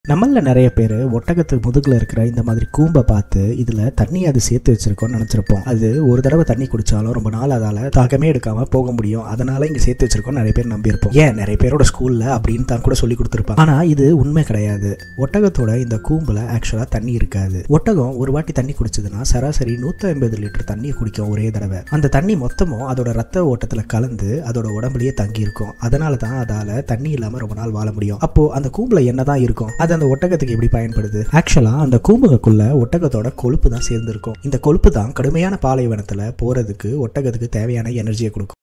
நம்மள நிறைய பேர் ஒட்டகத்து முதுகுல இருக்கிற இந்த மாதிரி கூம்பை பார்த்து இதுல தண்ணி அது சேர்த்து வச்சிருக்கோம்னு நினைச்சிருப்போம் அது ஒரு தடவை தண்ணி குடிச்சாலும் ரொம்ப நாள் அதால தாகமே எடுக்காம போக முடியும் அதனால இங்க சேர்த்து வச்சிருக்கோம் நிறைய பேர் நம்பியிருப்போம் ஏன் நிறைய பேரோட ஸ்கூல்ல அப்படின்னு தான் கூட சொல்லி கொடுத்துருப்பாங்க ஆனா இது உண்மை கிடையாது ஒட்டகத்தோட இந்த கூம்புல ஆக்சுவலா தண்ணி இருக்காது ஒட்டகம் ஒரு வாட்டி தண்ணி குடிச்சதுன்னா சராசரி நூத்தி ஐம்பது லிட்டர் தண்ணியை குடிக்கும் ஒரே தடவை அந்த தண்ணி மொத்தமும் அதோட ரத்த ஓட்டத்துல கலந்து அதோட உடம்புலயே தங்கி இருக்கும் அதனால தான் அதால தண்ணி இல்லாம ரொம்ப நாள் வாழ முடியும் அப்போ அந்த கூம்புல என்னதான் இருக்கும் அது அந்த ஒட்டகத்துக்கு எப்படி பயன்படுது ஆக்சுவலா அந்த கூம்புக்குள்ள ஒட்டகத்தோட கொழுப்பு தான் சேர்ந்திருக்கும் இந்த கொழுப்பு தான் கடுமையான பாலைவனத்துல போறதுக்கு ஒட்டகத்துக்கு தேவையான எனர்ஜியை கொடுக்கும்